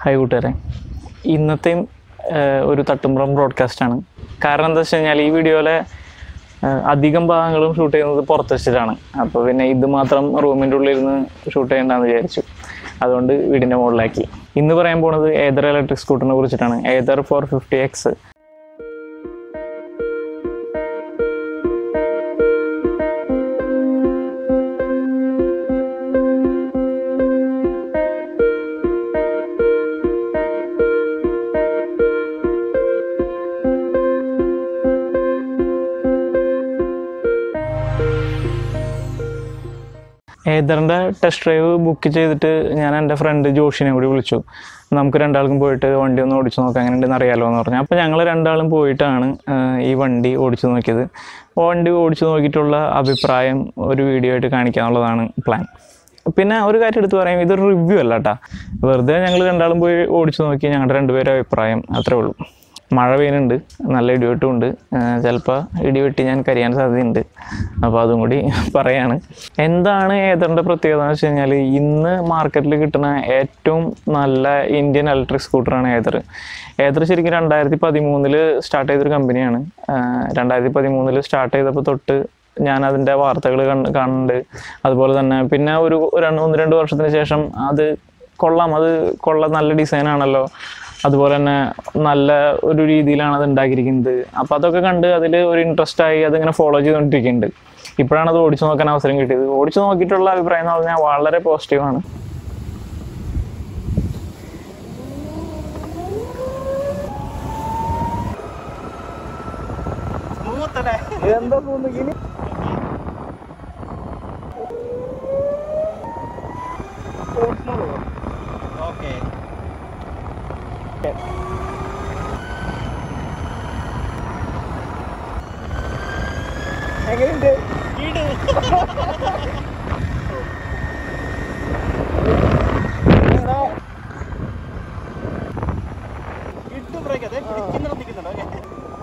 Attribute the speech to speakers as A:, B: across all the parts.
A: Hi കൂട്ടുകാരെ ഇന്നത്തെയും ഏഹ്, ഒരു തട്ടുംപുറം ബ്രോഡ്കാസ്റ്റാണ് കാരണം എന്താ വെച്ച് കഴിഞ്ഞാൽ ഈ വീഡിയോയിലെ ഏഹ്, അധികം ഭാഗങ്ങളും ഷൂട്ട് ചെയ്യുന്നത് പുറത്ത് വെച്ചിട്ടാണ് അപ്പോൾ പിന്നെ ഇത് മാത്രം റൂമിൻ്റെ ഉള്ളിൽ ഇരുന്ന് ഷൂട്ട് ചെയ്യണ്ടെന്ന് വിചാരിച്ചു അതുകൊണ്ട് വീടിൻ്റെ മുകളിലാക്കി ഇന്ന് പറയാൻ പോണത് ഏതർ ഇലക്ട്രിക് സ്കൂട്ടറിനെ കുറിച്ചിട്ടാണ് ഏതർ ഫോർ ഫിഫ്റ്റി എക്സ് ഏതറിൻ്റെ ടെസ്റ്റ് ഡ്രൈവ് ബുക്ക് ചെയ്തിട്ട് ഞാൻ എൻ്റെ ഫ്രണ്ട് ജോഷിനെ കൂടി വിളിച്ചു നമുക്ക് രണ്ടാൾക്കും പോയിട്ട് വണ്ടി ഒന്ന് ഓടിച്ചു നോക്കാം അങ്ങനെ ഉണ്ടെന്ന് അറിയാലോ എന്ന് പറഞ്ഞു അപ്പോൾ ഞങ്ങൾ രണ്ടാളും പോയിട്ടാണ് ആഹ്, ഈ വണ്ടി ഓടിച്ചു നോക്കിയത് വണ്ടി ഓടിച്ചു നോക്കിയിട്ടുള്ള അഭിപ്രായം ഒരു വീഡിയോ ആയിട്ട് കാണിക്കാന്നുള്ളതാണ് പ്ലാൻ പിന്നെ ഒരു കാര്യം എടുത്ത് പറയാം ഇതൊരു റിവ്യൂ അല്ല കേട്ടോ വെറുതെ ഞങ്ങൾ രണ്ടാളും പോയി ഓടിച്ചു നോക്കി ഞങ്ങളുടെ രണ്ടുപേരും അഭിപ്രായം അത്രേ ഉള്ളൂ മഴ പെയ്യുന്നുണ്ട് നല്ല ഇടിവെട്ടും ഉണ്ട് ചിലപ്പോൾ ഇടിവെട്ടി ഞാൻ കരിയാൻ സാധ്യതയുണ്ട് അപ്പോൾ അതും കൂടി പറയാണ് എന്താണ് ഏതറിൻ്റെ പ്രത്യേകത എന്ന് വെച്ച് കഴിഞ്ഞാൽ ഇന്ന് മാർക്കറ്റിൽ കിട്ടുന്ന ഏറ്റവും നല്ല ഇന്ത്യൻ ഇലക്ട്രിക് സ്കൂട്ടറാണ് ഏതർ ഏതർ ശരിക്കും രണ്ടായിരത്തി പതിമൂന്നിൽ സ്റ്റാർട്ട് ചെയ്തൊരു കമ്പനിയാണ് രണ്ടായിരത്തി പതിമൂന്നിൽ സ്റ്റാർട്ട് ചെയ്തപ്പോൾ തൊട്ട് ഞാൻ അതിൻ്റെ വാർത്തകൾ കണ്ട് കണ്ട് അതുപോലെ തന്നെ പിന്നെ ഒരു രണ്ട് ഒന്ന് രണ്ട് വർഷത്തിന് ശേഷം അത് കൊള്ളാം അത് കൊള്ളാം നല്ല ഡിസൈൻ ആണല്ലോ അതുപോലെ തന്നെ നല്ല ഒരു രീതിയിലാണ് അത് ഉണ്ടാക്കിയിരിക്കുന്നത് അപ്പോൾ അതൊക്കെ കണ്ട് അതിൽ ഒരു ഇൻട്രസ്റ്റ് ആയി അതിങ്ങനെ ഫോളോ ചെയ്തുകൊണ്ടിരിക്കുന്നുണ്ട് ഇപ്പോഴാണ് അത് ഓടിച്ചു നോക്കാൻ അവസരം കിട്ടിയത് ഓടിച്ചു നോക്കിയിട്ടുള്ള അഭിപ്രായം എന്ന് പറഞ്ഞാൽ വളരെ പോസിറ്റീവാണ്
B: എന്താ തോന്നുന്നു ഓക്കെ എങ്ങനെയുണ്ട് ഇട്ട് ബ്രേക്ക് അതെ പിടിക്കുന്നിടത്ത് നിൽക്കുന്നുണ്ടോ ഓക്കെ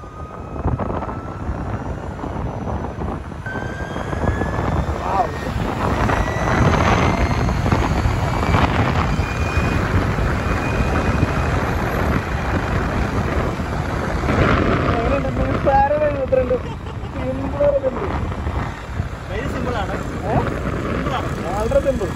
B: വെരി സിമ്പിൾ ആണ് സിമ്പിൾ ആണ് വളരെ സിമ്പിൾ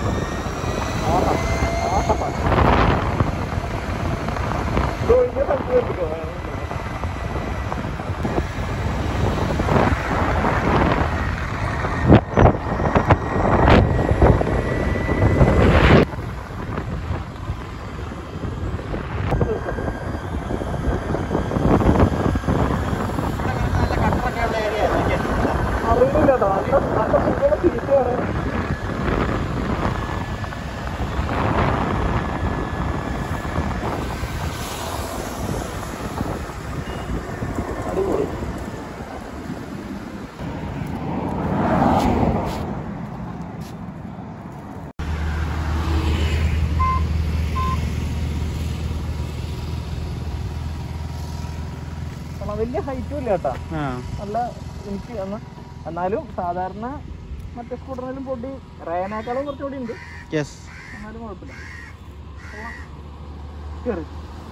B: അറിയില്ല കേട്ടോ നല്ല നല്ല സുഖമുള്ള സീറ്റാണ് അടിപൊളി വലിയ ഹൈറ്റും ഇല്ല കേട്ടാ നല്ല എനിക്ക് അന്ന് എന്നാലും സാധാരണ മറ്റേ സ്കൂട്ടറിനാലും പൊടി റേനേക്കാളും കുറച്ചുകൂടി ഉണ്ട്
C: യെസ്
B: എന്നാലും കുഴപ്പമില്ല കൊള്ളാം. കേറ്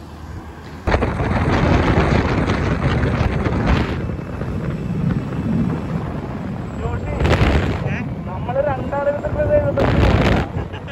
B: ജോഷി, നമ്മള് രണ്ടാളുകളുടെ ഇത് എഴുപത്തഞ്ച് നോക്കില്ല.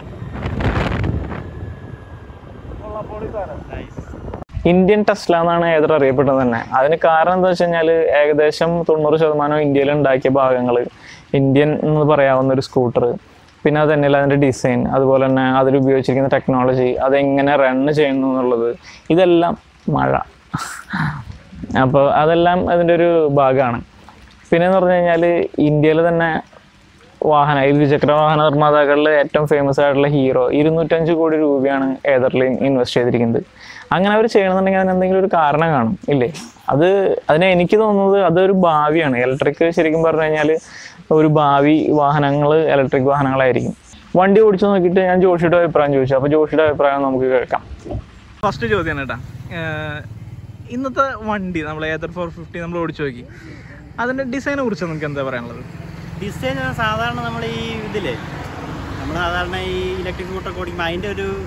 B: കൊള്ളാം, പൊളി സാധനം.
A: ഇന്ത്യൻ ടെസ്ല എന്നാണ് ഏതർ അറിയപ്പെടുന്നത് തന്നെ അതിന് കാരണം എന്താ വെച്ച് കഴിഞ്ഞാൽ ഏകദേശം തൊണ്ണൂറ് ശതമാനം ഇന്ത്യയിൽ ഉണ്ടാക്കിയ ഭാഗങ്ങൾ ഇന്ത്യൻ എന്ന് പറയാവുന്ന ഒരു സ്കൂട്ടർ പിന്നെ അത് തന്നെയല്ല അതിൻ്റെ ഡിസൈൻ അതുപോലെ തന്നെ അതിൽ ഉപയോഗിച്ചിരിക്കുന്ന ടെക്നോളജി അതെങ്ങനെ റൺ ചെയ്യുന്നു എന്നുള്ളത് ഇതെല്ലാം മഴ അപ്പോൾ അതെല്ലാം അതിൻ്റെ ഒരു ഭാഗമാണ് പിന്നെ എന്ന് പറഞ്ഞു കഴിഞ്ഞാൽ ഇന്ത്യയിൽ തന്നെ വാഹന ഇരുചക്ര വാഹന നിർമ്മാതാക്കളിൽ ഏറ്റവും ഫേമസ് ആയിട്ടുള്ള ഹീറോ ഇരുന്നൂറ്റഞ്ച് കോടി രൂപയാണ് ഏതറിൽ ഇൻവെസ്റ്റ് ചെയ്തിരിക്കുന്നത് അങ്ങനെ അവർ ചെയ്യണമെന്നുണ്ടെങ്കിൽ അതിന് എന്തെങ്കിലും ഒരു കാരണം കാണും ഇല്ലേ അത് അതിന് എനിക്ക് തോന്നുന്നത് അതൊരു ഭാവിയാണ് ഇലക്ട്രിക് ശരിക്കും പറഞ്ഞു കഴിഞ്ഞാൽ ഒരു ഭാവി വാഹനങ്ങൾ ഇലക്ട്രിക് വാഹനങ്ങളായിരിക്കും വണ്ടി ഓടിച്ചു നോക്കിയിട്ട് ഞാൻ ജോഷിയുടെ അഭിപ്രായം ചോദിച്ചു അപ്പോൾ ജോഷിയുടെ അഭിപ്രായം നമുക്ക് കേൾക്കാം
B: ഫസ്റ്റ് ചോദ്യം കേട്ടാ ഇന്നത്തെ വണ്ടി നമ്മൾ ഏതർ ഫോർ ഫിഫ്റ്റി നമ്മൾ ഓടിച്ചു നോക്കി അതിന്റെ ഡിസൈനെ കുറിച്ച് നമുക്ക് എന്താ പറയാനുള്ളത്
C: ഡിസൈൻ സാധാരണ നമ്മൾ ഈ ഇതില്ലേ നമ്മൾ സാധാരണ ഈ ഇലക്ട്രിക് സ്കൂട്ടർ ഓടിക്കുമ്പോൾ അതിൻ്റെ ഒരു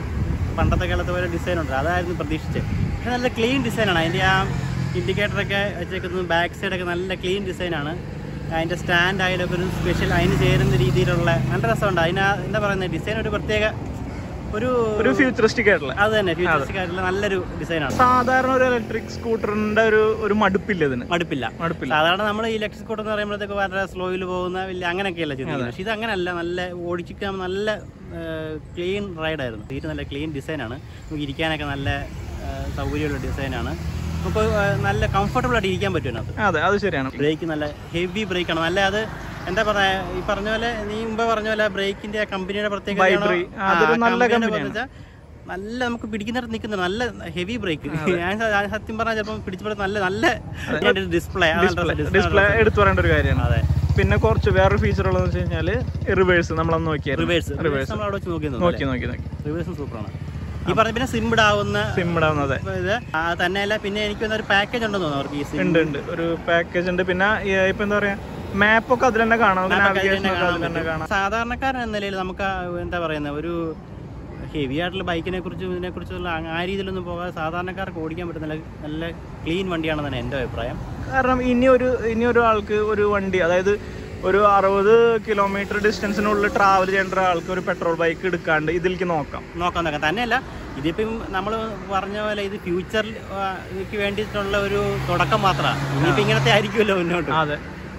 C: പണ്ടത്തെ കാലത്തെ പോലെ ഡിസൈൻ ഉണ്ട് അതായിരുന്നു പ്രതീക്ഷിച്ചത് പക്ഷേ നല്ല ക്ലീൻ ഡിസൈനാണ് അതിൻ്റെ ആ ഇൻഡിക്കേറ്ററൊക്കെ വെച്ചേക്കുന്നത് ബാക്ക് സൈഡൊക്കെ നല്ല ക്ലീൻ ഡിസൈനാണ് അതിൻ്റെ സ്റ്റാൻഡ് ആയാലും ഒക്കെ ഒരു സ്പെഷ്യൽ അതിന് ചേരുന്ന രീതിയിലുള്ള നല്ല രസമുണ്ട് അതിന് ആ- എന്താ പറയുന്നത് ഡിസൈൻ ഒരു പ്രത്യേക ഒരു
B: ഒരു ഫ്യൂച്ചറിസ്റ്റിക് ആയിട്ടുള്ള
C: അത് തന്നെ ഫ്യൂച്ചറിസ്റ്റിക് ആയിട്ടുള്ള നല്ലൊരു ഡിസൈനാണ്
B: സാധാരണ ഒരു ഇലക്ട്രിക് സ്കൂട്ടറിന്റെ ഒരു ഒരു മടുപ്പില്ല ഇതിന്
C: മടുപ്പില്ല
B: മടുപ്പില്ല
C: സാധാരണ നമ്മൾ ഈ ഇലക്ട്രിക് സ്കൂട്ടർ എന്ന് പറയുമ്പോഴത്തേക്ക് വളരെ സ്ലോയിൽ പോകുന്ന വലിയ അങ്ങനെയൊക്കെയല്ല ചെയ്യുന്നത് പക്ഷേ ഇത് അങ്ങനെയല്ല നല്ല ഓടിച്ചിട്ട് നല്ല ക്ലീൻ റൈഡായിരുന്നു സീറ്റ് നല്ല ക്ലീൻ ഡിസൈനാണ് നമുക്ക് ഇരിക്കാനൊക്കെ നല്ല ആ, സൗകര്യമുള്ള ഡിസൈനാണ് നമുക്ക് ആ, നല്ല കംഫർട്ടബിൾ ആയിട്ട് ഇരിക്കാൻ പറ്റും അതിനകത്ത്
B: അതെ അത് ശരിയാണ്
C: ബ്രേക്ക് നല്ല ഹെവി ബ്രേക്കാണ് നല്ല അത് എന്താ പറയാ ഈ പറഞ്ഞ പോലെ നീ മുമ്പ് പറഞ്ഞ പോലെ ബ്രേക്കിന്റെ ആ കമ്പനിയുടെ പ്രത്യേകത
B: Vibri. അതൊരു നല്ല കമ്പനിയാണ്.
C: നല്ല നമുക്ക് പിടിക്കുന്നിടത്ത് നിൽക്കുന്നത് നല്ല ഹെവി ബ്രേക്ക് ഞാൻ സ- ഞാൻ സത്യം പറഞ്ഞാൽ ചിലപ്പോൾ പിടിച്ചപ്പോൾ നല്ല നല്ല ഡിസ്പ്ലേ
B: ഡിസ്പ്ലേ എടുത്തു പറയേണ്ട ഒരു കാര്യമാണ്
C: അതെ
B: പിന്നെ കുറച്ച് വേറൊരു ഫീച്ചർ ഉള്ളതെന്ന് വെച്ച് കഴിഞ്ഞാല് റിവേഴ്സ് നമ്മളൊന്ന് നോക്കിയാൽ
C: റിവേഴ്സ് റിവേഴ്സ് നമ്മൾ അവിടെ വെച്ച് നോക്കി
B: നോക്കി നോക്കി നോക്കി
C: റിവേഴ്സും സൂപ്പറാണ് ഈ പറഞ്ഞ പിന്നെ സിംഡ് ആവുന്ന
B: സിമ്മിടാവുന്നത്
C: ഇത് ആ, തന്നെയല്ല പിന്നെ എനിക്ക് ഒരു പാക്കേജ് ഉണ്ടെന്ന് തോന്നുന്നു അവർക്ക് ഈ സിം
B: ഉണ്ട് ഉണ്ട് ഒരു പാക്കേജ് ഉണ്ട് പിന്നെ ഈ ഇപ്പൊ എന്താ പറയാ മാപ്പ് ഒക്കെ അതിൽ തന്നെ കാണാം നാവിഗേഷൻ ഒക്കെ അതിൽ തന്നെ കാണാം
C: സാധാരണക്കാരൻ എന്ന നിലയിൽ നമുക്ക് ആ എന്താ പറയുന്നത് ഒരു ഹെവി ആയിട്ടുള്ള ബൈക്കിനെ കുറിച്ചും ഇതിനെ കുറിച്ചുള്ള ആ രീതിയിലൊന്നും പോകാതെ സാധാരണക്കാർക്ക് ഓടിക്കാൻ പറ്റുന്ന നല്ല- നല്ല ക്ലീൻ വണ്ടിയാണെന്നാണ് എൻ്റെ അഭിപ്രായം
B: കാരണം ഇനി ഒരു ഇനി ഒരു ആൾക്ക് ഒരു വണ്ടി അതായത് ഒരു അറുപത് കിലോമീറ്റർ ഡിസ്റ്റൻസിനുള്ളിൽ ട്രാവൽ ചെയ്യേണ്ട ഒരാൾക്ക് ഒരു പെട്രോൾ ബൈക്ക് എടുക്കാണ്ട് ഇതിലേക്ക് നോക്കാം
C: നോക്കാൻ നോക്കാം തന്നെയല്ല ഇതിപ്പം നമ്മൾ പറഞ്ഞ പോലെ ഇത് ഫ്യൂച്ചറിൽ ഇതിക്ക് വേണ്ടിയിട്ടുള്ള ഒരു തുടക്കം മാത്രമാണ് ഇനിയിപ്പോൾ ഇങ്ങനത്തെ ആയിരിക്കുമല്ലോ മുന്നോട്ട്
B: അതെ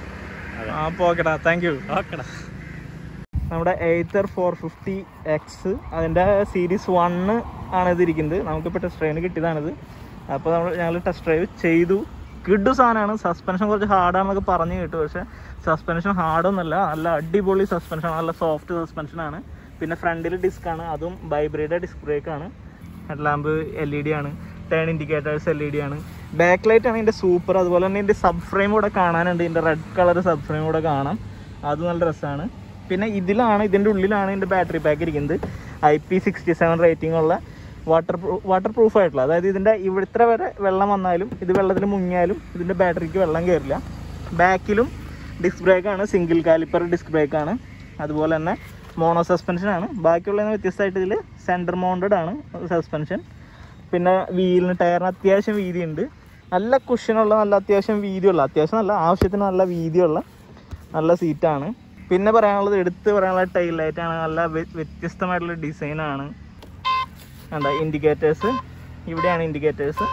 B: ആ പോക്കടാ താങ്ക് യു
C: ഓക്കെടാ
B: നമ്മുടെ എയ്ത്തർ ഫോർ ഫിഫ്റ്റി എക്സ് അതിൻ്റെ സീരീസ് വണ്ണ് ആണ് ഇതിരിക്കുന്നത് നമുക്കിപ്പോൾ ടെസ്റ്റ് ഡ്രൈവിന് കിട്ടിയതാണിത് അപ്പോൾ നമ്മൾ ഞങ്ങൾ ടെസ്റ്റ് ഡ്രൈവ് ചെയ്തു കിഡു സാധനമാണ് സസ്പെൻഷൻ കുറച്ച് ഹാർഡാണെന്നൊക്കെ പറഞ്ഞു കേട്ടു പക്ഷേ സസ്പെൻഷൻ ഹാർഡൊന്നുമല്ല നല്ല അടിപൊളി സസ്പെൻഷൻ നല്ല സോഫ്റ്റ് സസ്പെൻഷനാണ് പിന്നെ ഫ്രണ്ടിൽ ഡിസ്ക് ആണ് അതും വൈബ്രേഡ് ഡിസ്ക് ബ്രേക്ക് ആണ് head lamp L E D ആണ് turn indicators L E D ആണ് ബാക്ക് ലൈറ്റ് ആണ് ഇതിൻ്റെ സൂപ്പർ അതുപോലെ തന്നെ ഇതിൻ്റെ സബ് ഫ്രെയിം കൂടെ കാണാനുണ്ട് ഇതിൻ്റെ റെഡ് കളർ സബ് ഫ്രെയിം കൂടെ കാണാം അത് നല്ല രസമാണ് പിന്നെ ഇതിലാണ് ഇതിൻ്റെ ഉള്ളിലാണ് ഇതിൻ്റെ ബാറ്ററി പാക്ക് ഇരിക്കുന്നത് I P sixty seven rating ഉള്ള വാട്ടർ വാട്ടർ പ്രൂഫ് ആയിട്ടുള്ള അതായത് ഇതിൻ്റെ ഇവിടുത്തെ വരെ വെള്ളം വന്നാലും ഇത് വെള്ളത്തിൽ മുങ്ങിയാലും ഇതിൻ്റെ ബാറ്ററിക്ക് വെള്ളം കയറില്ല ബാക്കിലും ഡിസ്ക് ബ്രേക്കാണ് സിംഗിൾ കാലിപ്പർ ഡിസ്ക് ബ്രേക്കാണ് അതുപോലെ തന്നെ മോണോ സസ്പെൻഷനാണ് ബാക്കിയുള്ളതിന് വ്യത്യസ്തമായിട്ട് ഇതിൽ സെൻറ്റർ മൗണ്ടഡ് ആണ് സസ്പെൻഷൻ പിന്നെ വീലിന് ടയറിന് അത്യാവശ്യം വീതിയുണ്ട് നല്ല കുഷനുള്ള നല്ല അത്യാവശ്യം വീതിയുള്ള അത്യാവശ്യം നല്ല ആവശ്യത്തിന് നല്ല വീതിയുള്ള നല്ല സീറ്റാണ് പിന്നെ പറയാനുള്ളത് എടുത്ത് പറയാനുള്ള ടൈൽ ലൈറ്റാണ് നല്ല വ്യ- വ്യത്യസ്തമായിട്ടുള്ള ഡിസൈനാണ് എന്താ ഇൻഡിക്കേറ്റേഴ്സ് ഇവിടെയാണ് ഇൻഡിക്കേറ്റേഴ്സ്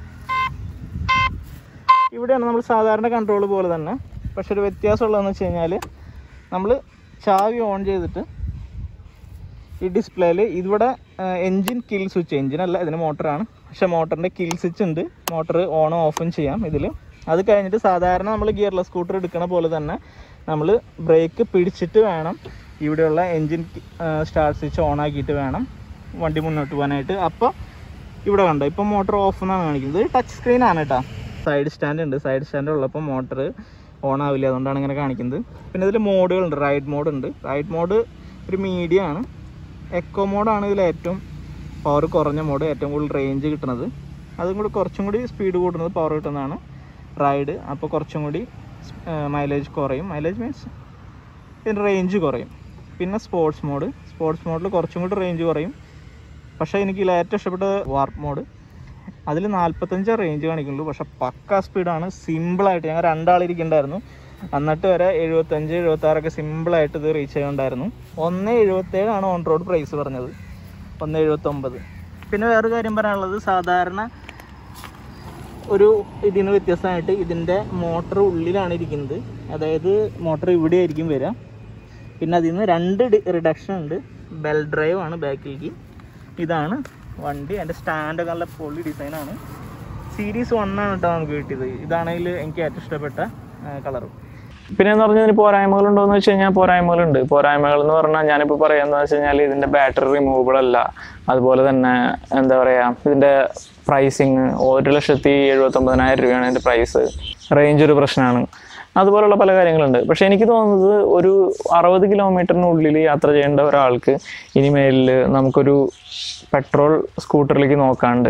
B: ഇവിടെയാണ് നമ്മൾ സാധാരണ കൺട്രോൾ പോലെ തന്നെ പക്ഷെ ഒരു വ്യത്യാസമുള്ളതെന്ന് വെച്ച് കഴിഞ്ഞാൽ നമ്മൾ ചാവി ഓൺ ചെയ്തിട്ട് ഈ ഡിസ്പ്ലേയിൽ ഇവിടെ എൻജിൻ കിൽ സ്വിച്ച് എൻജിൻ അല്ല ഇതിന് മോട്ടറാണ് പക്ഷെ മോട്ടറിൻ്റെ കിൽ സ്വിച്ച് ഉണ്ട് മോട്ടർ ഓണും ഓഫും ചെയ്യാം ഇതിൽ അത് കഴിഞ്ഞിട്ട് സാധാരണ നമ്മൾ ഗിയർലെസ് സ്കൂട്ടർ എടുക്കണ പോലെ തന്നെ നമ്മൾ ബ്രേക്ക് പിടിച്ചിട്ട് വേണം ഇവിടെയുള്ള എൻജിൻ സ്റ്റാർട്ട് സ്വിച്ച് ഓൺ ആക്കിയിട്ട് വേണം വണ്ടി മുന്നോട്ട് പോകാനായിട്ട് അപ്പോൾ ഇവിടെ കണ്ടോ ഇപ്പം മോട്ടർ ഓഫ് എന്നാണ് കാണിക്കുന്നത് ടച്ച് സ്ക്രീൻ ആണ് കേട്ടോ സൈഡ് സ്റ്റാൻഡ് ഉണ്ട് സൈഡ് സ്റ്റാൻഡ് ഉള്ളപ്പോൾ മോട്ടർ ഓൺ ആവില്ല അതുകൊണ്ടാണ് ഇങ്ങനെ കാണിക്കുന്നത് പിന്നെ ഇതിൽ മോഡുകളുണ്ട് റൈഡ് മോഡ് ഉണ്ട് റൈഡ് മോഡ് ഒരു മീഡിയം ആണ് എക്കോ മോഡാണ് ഇതിൽ ഏറ്റവും പവർ കുറഞ്ഞ മോഡ് ഏറ്റവും കൂടുതൽ റേഞ്ച് കിട്ടുന്നത് അതും കൂടി കുറച്ചും കൂടി സ്പീഡ് കൂടുന്നത് പവർ കിട്ടുന്നതാണ് റൈഡ് അപ്പോൾ കുറച്ചും കൂടി മൈലേജ് കുറയും മൈലേജ് മീൻസ് ഇതിൻ്റെ റേഞ്ച് കുറയും പിന്നെ സ്പോർട്സ് മോഡ് സ്പോർട്സ് മോഡിൽ കുറച്ചും കൂടി റേഞ്ച് കുറയും പക്ഷേ എനിക്ക് ഇതിൽ ഏറ്റവും ഇഷ്ടപ്പെട്ട വാർപ്പ് മോഡ് അതിൽ നാൽപ്പത്തഞ്ച് റേഞ്ച് കാണിക്കുള്ളൂ പക്ഷെ പക്ക സ്പീഡാണ് സിമ്പിളായിട്ട് ഞങ്ങൾ രണ്ടാളിരിക്കണ്ടായിരുന്നു എന്നിട്ട് വരെ എഴുപത്തഞ്ച് എഴുപത്താറൊക്കെ സിമ്പിളായിട്ട് ഇത് റീച്ച് ചെയ്യുന്നുണ്ടായിരുന്നു ഒന്ന് എഴുപത്തേഴാണ് ഓൺ റോഡ് പ്രൈസ് പറഞ്ഞത് ഒന്ന് എഴുപത്തൊമ്പത് പിന്നെ വേറൊരു കാര്യം പറയാനുള്ളത് സാധാരണ ഒരു ഇതിന് വ്യത്യസ്തമായിട്ട് ഇതിൻ്റെ മോട്ടർ ഉള്ളിലാണ് ഇരിക്കുന്നത് അതായത് മോട്ടർ ഇവിടെ ആയിരിക്കും വരിക പിന്നെ അതിൽ നിന്ന് രണ്ട് റിഡക്ഷൻ ഉണ്ട് ബെൽ ഡ്രൈവ് ആണ് ബാക്കിലേക്ക് ഇതാണ് വണ്ടി എൻ്റെ സ്റ്റാൻഡൊക്കെ നല്ല പൊളി ഡിസൈനാണ് സീരീസ് വൺ ആണ് കേട്ടോ നമുക്ക് കിട്ടിയത് ഇതാണെങ്കിൽ എനിക്ക് ഏറ്റവും ഇഷ്ടപ്പെട്ട കളർ
A: പിന്നെ എന്ന് പറഞ്ഞാൽ ഇതിന് പോരായ്മകളുണ്ടോ എന്ന് വെച്ച് കഴിഞ്ഞാൽ പോരായ്മകളുണ്ട് പോരായ്മകൾ എന്ന് പറഞ്ഞാൽ ഞാനിപ്പോൾ പറയാന്ന് വെച്ച് കഴിഞ്ഞാൽ ഇതിന്റെ ബാറ്ററി റിമൂവബിൾ അല്ല അതുപോലെ തന്നെ എന്താ പറയാ ഇതിന്റെ പ്രൈസിങ് ഒരു ലക്ഷത്തി എഴുപത്തൊമ്പതിനായിരം രൂപയാണ് ഇതിന്റെ പ്രൈസ് റേഞ്ച് ഒരു പ്രശ്നമാണ് അതുപോലുള്ള പല കാര്യങ്ങളുണ്ട് പക്ഷെ എനിക്ക് തോന്നുന്നത് ഒരു അറുപത് കിലോമീറ്ററിനുള്ളിൽ യാത്ര ചെയ്യേണ്ട ഒരാൾക്ക് ഇനിമേലിൽ നമുക്കൊരു പെട്രോൾ സ്കൂട്ടറിലേക്ക് നോക്കാണ്ട്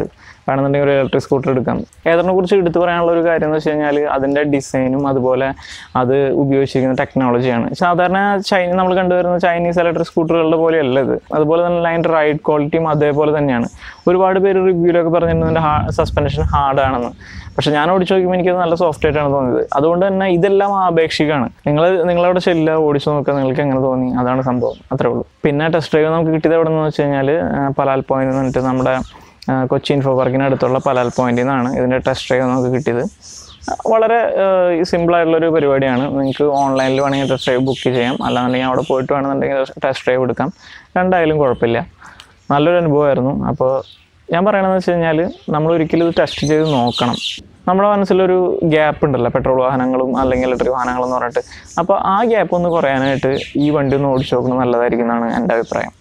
A: വേണമെന്നുണ്ടെങ്കിൽ ഒരു ഇലക്ട്രിക് സ്കൂട്ടർ എടുക്കാം ഏതറിനെ കുറിച്ച് എടുത്തു പറയാനുള്ള ഒരു കാര്യം എന്ന് വെച്ച് കഴിഞ്ഞാൽ അതിൻ്റെ ഡിസൈനും അതുപോലെ അത് ഉപയോഗിച്ചിരിക്കുന്ന ടെക്നോളജിയാണ് സാധാരണ ചൈന നമ്മൾ കണ്ടുവരുന്ന ചൈനീസ് ഇലക്ട്രിക് സ്കൂട്ടറുകളുടെ പോലെയല്ല ഇത് അതുപോലെ തന്നെ അതിൻ്റെ റൈഡ് ക്വാളിറ്റിയും അതേപോലെ തന്നെയാണ് ഒരുപാട് പേര് റിവ്യൂലൊക്കെ പറഞ്ഞിരുന്നു ഇതിൻ്റെ ഹാ സസ്പെൻഷൻ ഹാർഡാണെന്ന് പക്ഷെ ഞാൻ ഓടിച്ച് നോക്കുമ്പോൾ എനിക്കത് നല്ല സോഫ്റ്റ് ആയിട്ടാണ് തോന്നിയത് അതുകൊണ്ട് തന്നെ ഇതെല്ലാം ആപേക്ഷികമാണ് നിങ്ങൾ നിങ്ങളവിടെ ചെല്ലുക ഓടിച്ചു നോക്കുക നിങ്ങൾക്ക് എങ്ങനെ തോന്നി അതാണ് സംഭവം അത്രേ ഉള്ളൂ പിന്നെ ടെസ്റ്റ് ഡ്രൈവ് നമുക്ക് കിട്ടിയത് എവിടെ നിന്ന് വെച്ച് കഴിഞ്ഞാൽ പലാൽ പോയിന്റ് എന്ന് പറഞ്ഞിട്ട് നമ്മുടെ ആ, കൊച്ചി ഇൻഫോ പാർക്കിന് അടുത്തുള്ള പലാൽ പോയിന്റിൽ നിന്നാണ് ഇതിൻ്റെ ടെസ്റ്റ് ഡ്രൈവ് നമുക്ക് കിട്ടിയത് വളരെ സിമ്പിളായിട്ടുള്ളൊരു പരിപാടിയാണ് നിങ്ങൾക്ക് ഓൺലൈനിൽ വേണമെങ്കിൽ ടെസ്റ്റ് ഡ്രൈവ് ബുക്ക് ചെയ്യാം അല്ലാന്നുണ്ടെങ്കിൽ അവിടെ പോയിട്ട് വേണമെന്നുണ്ടെങ്കിൽ ടെസ്റ്റ് ഡ്രൈവ് എടുക്കാം രണ്ടായാലും കുഴപ്പമില്ല നല്ലൊരു അനുഭവമായിരുന്നു അപ്പോൾ ഞാൻ പറയണതെന്ന് വെച്ച് കഴിഞ്ഞാൽ നമ്മൾ ഒരിക്കലും ഇത് ടെസ്റ്റ് ചെയ്ത് നോക്കണം നമ്മുടെ മനസ്സിലൊരു ഗ്യാപ്പ് ഉണ്ടല്ലോ പെട്രോൾ വാഹനങ്ങളും അല്ലെങ്കിൽ ഇലക്ട്രിക് വാഹനങ്ങളും എന്ന് പറഞ്ഞിട്ട് അപ്പോൾ ആ ഗ്യാപ്പ് ഒന്ന് കുറയാനായിട്ട് ഈ വണ്ടി ഒന്ന് ഓടിച്ചു നോക്കുന്നത് നല്ലതായിരിക്കും എന്നാണ് എൻ്റെ അഭിപ്രായം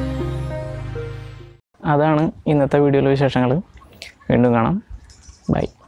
A: അതാണ് ഇന്നത്തെ വീഡിയോയിലെ വിശേഷങ്ങൾ വീണ്ടും കാണാം ബൈ